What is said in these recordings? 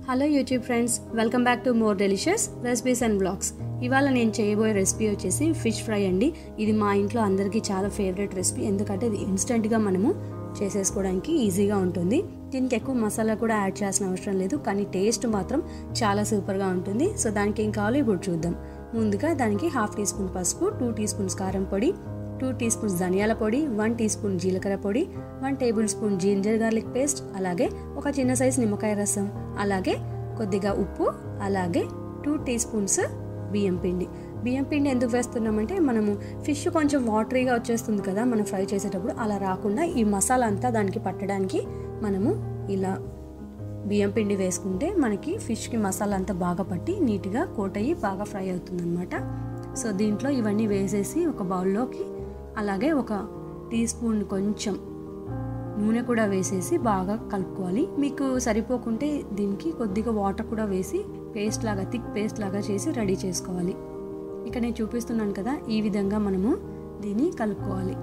hello YouTube friends welcome back to more delicious recipes and blogs ఇవాళ నేను చేయబోయే recipe వచ్చేసి ఫిష్ ఫ్రై అండి ఇది మా ఇంట్లో అందరికీ చాలా ఫేవరెట్ రెసిపీ ఎందుకంటే ఇది ఇన్స్టెంట్గా మనము చేసేసుకోవడానికి ఈజీగా ఉంటుంది దీనికి ఎక్కువ మసాలా కూడా యాడ్ చేయాల్సిన అవసరం లేదు కానీ టేస్ట్ మాత్రం చాలా సూపర్గా ఉంటుంది సో దానికి ఏం కావాలో ఇప్పుడు చూద్దాం ముందుగా దానికి హాఫ్ టీ స్పూన్ పసుపు టూ టీ స్పూన్స్ కారం పొడి టూ టీ స్పూన్స్ ధనియాల పొడి వన్ టీ స్పూన్ జీలకర్ర పొడి one tablespoon ginger garlic paste అలాగే ఒక చిన్న సైజ్ నిమ్మకాయ రసం అలాగే కొద్దిగా ఉప్పు అలాగే టూ టీ స్పూన్స్ బియ్యం పిండి బియ్యం పిండి ఎందుకు వేస్తున్నామంటే మనము ఫిష్ కొంచెం వాటరీగా వచ్చేస్తుంది కదా మనం ఫ్రై చేసేటప్పుడు అలా రాకుండా ఈ మసాలా అంతా దానికి పట్టడానికి మనము ఇలా బియ్యం పిండి వేసుకుంటే మనకి ఫిష్కి మసాలా అంతా బాగా పట్టి నీట్గా కోట్ అయ్యి బాగా ఫ్రై అవుతుందన్నమాట సో దీంట్లో ఇవన్నీ వేసేసి ఒక బౌల్లోకి అలాగే ఒక టీ స్పూన్ కొంచెం నూనె కూడా వేసేసి బాగా కలుపుకోవాలి మీకు సరిపోకుంటే దీనికి కొద్దిగా వాటర్ కూడా వేసి పేస్ట్ లాగా థిక్ పేస్ట్ లాగా చేసి రెడీ చేసుకోవాలి ఇక నేను చూపిస్తున్నాను కదా ఈ విధంగా మనము దీన్ని కలుపుకోవాలి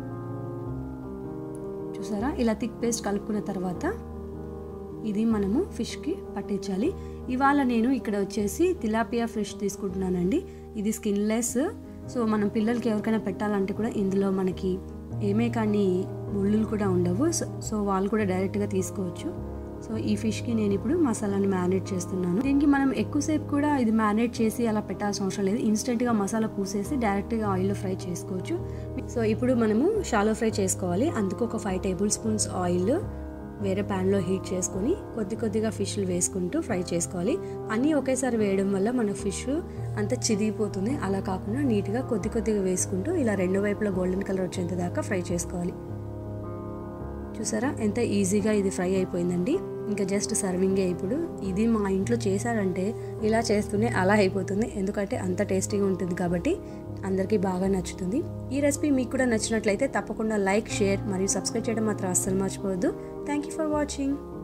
చూసారా ఇలా థిక్ పేస్ట్ కలుపుకున్న తర్వాత ఇది మనము ఫిష్కి పట్టించాలి ఇవాళ నేను ఇక్కడ వచ్చేసి తిలాపియా ఫిష్ తీసుకుంటున్నానండి ఇది స్కిన్లెస్ సో మనం పిల్లలకి ఎవరికైనా పెట్టాలంటే కూడా ఇందులో మనకి ఏమే కానీ ముళ్ళులు కూడా ఉండవు సో వాళ్ళు కూడా డైరెక్ట్గా తీసుకోవచ్చు సో ఈ ఫిష్కి నేను ఇప్పుడు మసాలాని మ్యారినేట్ చేస్తున్నాను దీనికి మనం ఎక్కువసేపు కూడా ఇది మ్యారినేట్ చేసి అలా పెట్టాల్సిన అవసరం లేదు ఇన్స్టెంట్గా మసాలా పూసేసి డైరెక్ట్గా ఆయిల్లో ఫ్రై చేసుకోవచ్చు సో ఇప్పుడు మనము షాలో ఫ్రై చేసుకోవాలి అందుకు ఒక ఫైవ్ టేబుల్ స్పూన్స్ ఆయిల్ వేరే ప్యాన్లో హీట్ చేసుకొని కొద్ది కొద్దిగా ఫిష్లు వేసుకుంటూ ఫ్రై చేసుకోవాలి అన్నీ ఒకేసారి వేయడం వల్ల మన ఫిష్ అంత చిదిగిపోతుంది అలా కాకుండా నీట్గా కొద్ది కొద్దిగా వేసుకుంటూ ఇలా రెండు వైపులా గోల్డెన్ కలర్ వచ్చేంత దాకా ఫ్రై చేసుకోవాలి చూసారా ఎంత ఈజీగా ఇది ఫ్రై అయిపోయిందండి ఇంకా జస్ట్ సర్వింగే ఇప్పుడు ఇది మా ఇంట్లో చేశారంటే ఇలా చేస్తూనే అలా అయిపోతుంది ఎందుకంటే అంత టేస్టీగా ఉంటుంది కాబట్టి అందరికీ బాగా నచ్చుతుంది ఈ రెసిపీ మీకు కూడా నచ్చినట్లయితే తప్పకుండా లైక్ షేర్ మరియు సబ్స్క్రైబ్ చేయడం మాత్రం అస్సలు మర్చిపోవద్దు థ్యాంక్ యూ ఫర్ వాచింగ్